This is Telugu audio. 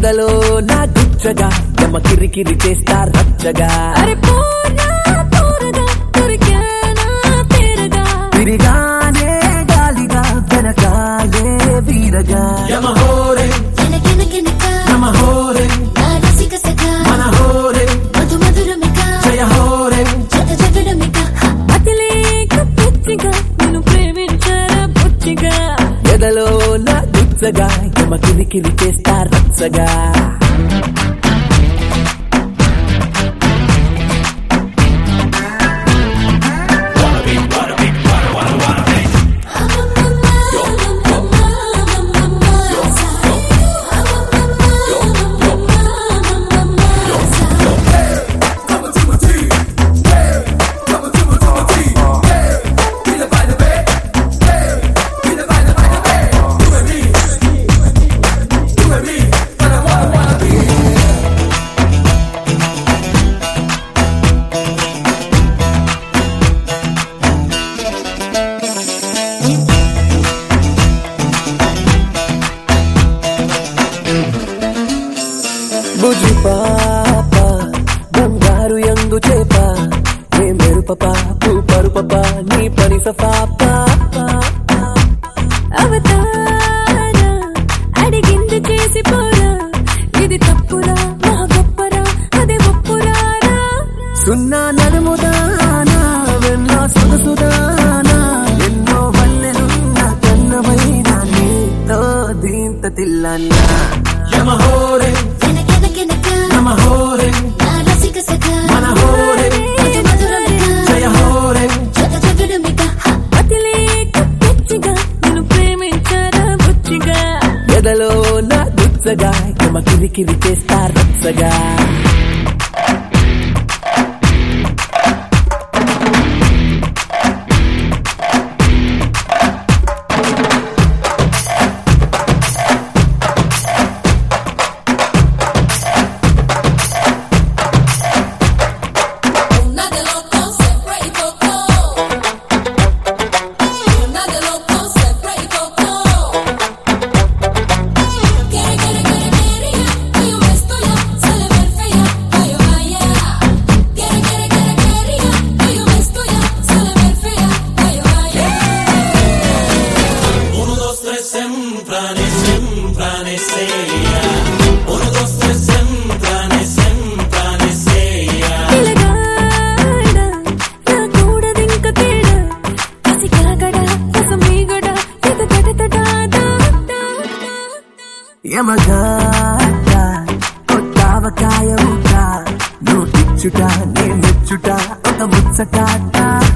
ఎదలో నా గుచ్చగా యమ కిరికిరి చేస్తా రచ్చగా అరే పోరా పోరగా దొరికానా తీరగా తిరిగానే గాలిగా వెనకాలే వీరగా యమహోరే కినకినకినక నమహోరే నా రసిక సఖ మన హోరే మధు మధురమిక జయ హోరే జగ జగడమిక అతిలేక పిచ్చిగా నేను ప్రేమించారా బుచ్చిగా ఎదలో నా గుచ్చగా యమ కిరికిరి చేస్తా రచ్చగా బుజి పాప బంగారు యంగు చేప ఏ మెరుప పాపు పరుప నీ పని సఫాప అవతారా అడిగింది చేసి పోరా ఇది తప్పురా మా గొప్పరా అదే ఒప్పురారా సున్నా నడుముదానా వెన్న సొగసుదానా ఎన్నో వల్లెలున్న కన్నమైనా నీతో దీంత తిల్లన్నా యమహోరే కినకిన కినక నమహోరే నా రసిక సఖ మన హోరే మధు మధురమిక జయ హోరే జగ జగడమిక అతిలేక పిచ్చిగా నేను ప్రేమించారా బుచ్చిగా ఎదలో నా గుచ్చగా యమ కిరికిరి చేస్తా రచ్చగా Una de loco sempre y poco. Una de loco sempre y poco. Quiere, quiere, quiere, quiere ya. Yo me estoy ya. Se le ve fea. Vaya, vaya. Quiere, quiere, quiere, quiere ya. Yo me estoy ya. Se le ve fea. Vaya, vaya. Uno, dos, tres, semprane, semprane, seya. Uno, dos, tres, semprane, semprane, seya. పిలగాడా నా కూడదింక తేడా కసి కాగడా రసమీగడా ఎద తడతడా యమగాట కొట్టావకాయ ముక్క నువ్వు ఇచ్చుట నేను మెచ్చుట ఒక ముచ్చటాట